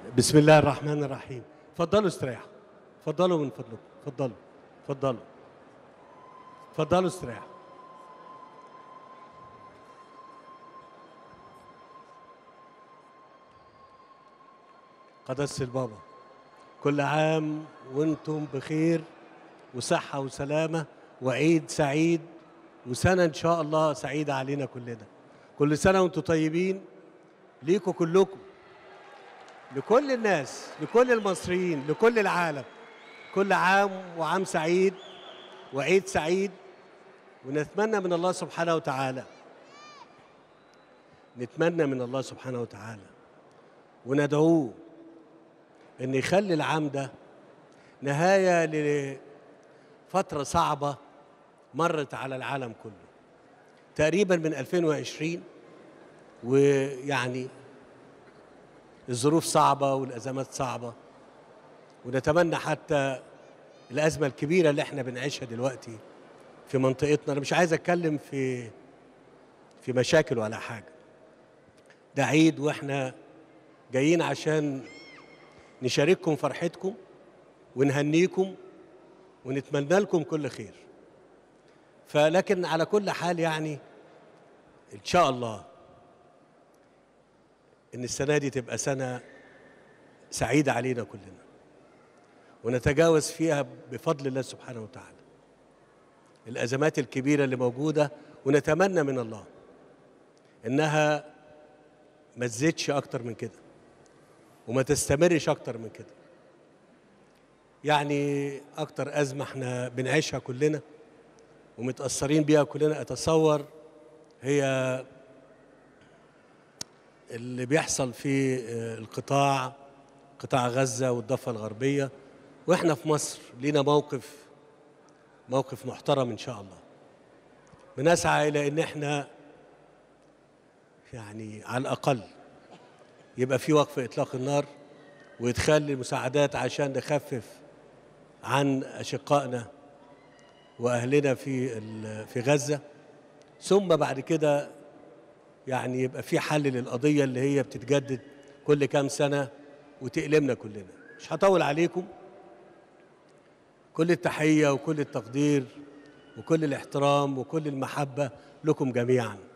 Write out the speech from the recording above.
بسم الله الرحمن الرحيم اتفضلوا استريحوا اتفضلوا من فضلكم اتفضلوا اتفضلوا اتفضلوا استريحوا قدس البابا كل عام وانتم بخير وصحة وسلامة وعيد سعيد وسنة إن شاء الله سعيدة علينا كلنا كل سنة وانتم طيبين ليكوا كلكم لكل الناس لكل المصريين لكل العالم كل عام وعام سعيد وعيد سعيد ونتمنى من الله سبحانه وتعالى نتمنى من الله سبحانه وتعالى وندعوه ان يخلي العام ده نهايه لفتره صعبه مرت على العالم كله تقريبا من 2020 ويعني الظروف صعبه والازمات صعبه ونتمنى حتى الازمه الكبيره اللي احنا بنعيشها دلوقتي في منطقتنا انا مش عايز اتكلم في في مشاكل ولا حاجه ده عيد واحنا جايين عشان نشارككم فرحتكم ونهنيكم ونتمنى لكم كل خير فلكن على كل حال يعني ان شاء الله ان السنه دي تبقى سنه سعيده علينا كلنا ونتجاوز فيها بفضل الله سبحانه وتعالى الازمات الكبيره اللي موجوده ونتمنى من الله انها ما تزيدش اكتر من كده وما تستمرش اكتر من كده يعني اكتر ازمه احنا بنعيشها كلنا ومتاثرين بيها كلنا اتصور هي اللي بيحصل في القطاع قطاع غزه والضفه الغربيه واحنا في مصر لينا موقف موقف محترم ان شاء الله بنسعى الى ان احنا يعني على الاقل يبقى في وقف اطلاق النار وادخال المساعدات عشان نخفف عن اشقائنا واهلنا في في غزه ثم بعد كده يعني يبقى في حل للقضيه اللي هي بتتجدد كل كام سنه وتألمنا كلنا مش هطول عليكم كل التحيه وكل التقدير وكل الاحترام وكل المحبه لكم جميعا